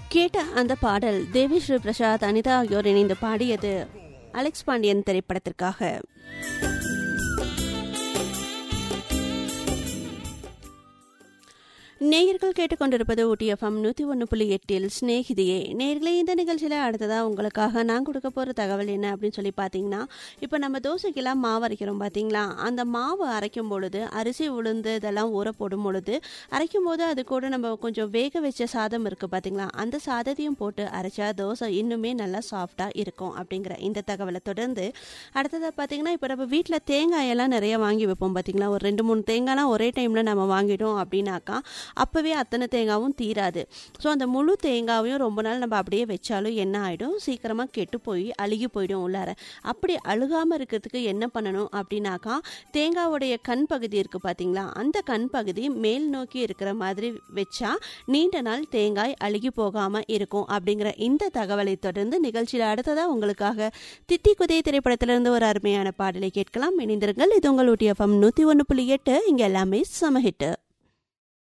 கேட்ட அந்த பாடல் தேவி ஸ்ரீ பிரசாத் அனிதா ஆகியோர் இணைந்து பாடியது அலெக்ஸ் பாண்டியன் திரைப்படத்திற்காக நேயர்கள் கேட்டுக்கொண்டிருப்பது ஊட்டி எஃப்எம் நூற்றி ஒன்று புள்ளி எட்டில் ஸ்நேகிதியே நேயர்களே இந்த நிகழ்ச்சியில் அடுத்ததாக உங்களுக்காக நான் கொடுக்க போகிற தகவல் என்ன அப்படின்னு சொல்லி பார்த்தீங்கன்னா இப்போ நம்ம தோசைக்கெல்லாம் மாவு அரைக்கிறோம் பார்த்தீங்களா அந்த மாவு அரைக்கும் பொழுது அரிசி உளுந்து இதெல்லாம் ஊற போடும் பொழுது அரைக்கும் போது அது கூட நம்ம கொஞ்சம் வேக வச்ச சாதம் இருக்குது பார்த்தீங்களா அந்த சாதத்தையும் போட்டு அரைச்சா தோசை இன்னுமே நல்லா சாஃப்டாக இருக்கும் அப்படிங்கிற இந்த தகவலை தொடர்ந்து அடுத்ததாக பார்த்தீங்கன்னா இப்போ நம்ம வீட்டில் தேங்காயெல்லாம் நிறைய வாங்கி வைப்போம் பார்த்தீங்களா ஒரு ரெண்டு மூணு தேங்காய்லாம் ஒரே டைமில் நம்ம வாங்கிட்டோம் அப்படின்னாக்கா அப்போவே அத்தனை தேங்காவும் தீராது ஸோ அந்த முழு தேங்காவையும் ரொம்ப நாள் நம்ம அப்படியே வச்சாலும் என்ன ஆகிடும் சீக்கிரமாக கெட்டு போய் அழுகி போயிடும் உள்ளார அப்படி அழுகாமல் இருக்கிறதுக்கு என்ன பண்ணணும் அப்படின்னாக்கா தேங்காவுடைய கண் பகுதி இருக்குது பார்த்தீங்களா அந்த கண் பகுதி மேல் நோக்கி இருக்கிற மாதிரி வச்சா நீண்ட நாள் தேங்காய் அழுகி போகாமல் இருக்கும் அப்படிங்கிற இந்த தகவலை தொடர்ந்து நிகழ்ச்சியில் அடுத்ததாக உங்களுக்காக தித்தி குதை திரைப்படத்திலிருந்து ஒரு அருமையான பாடலை கேட்கலாம் இணைந்திருங்கள் இது உங்கள் ஊட்டி எஃப்எம் நூற்றி ஒன்று புள்ளி எட்டு இங்கே எல்லாமே சமஹிட்டு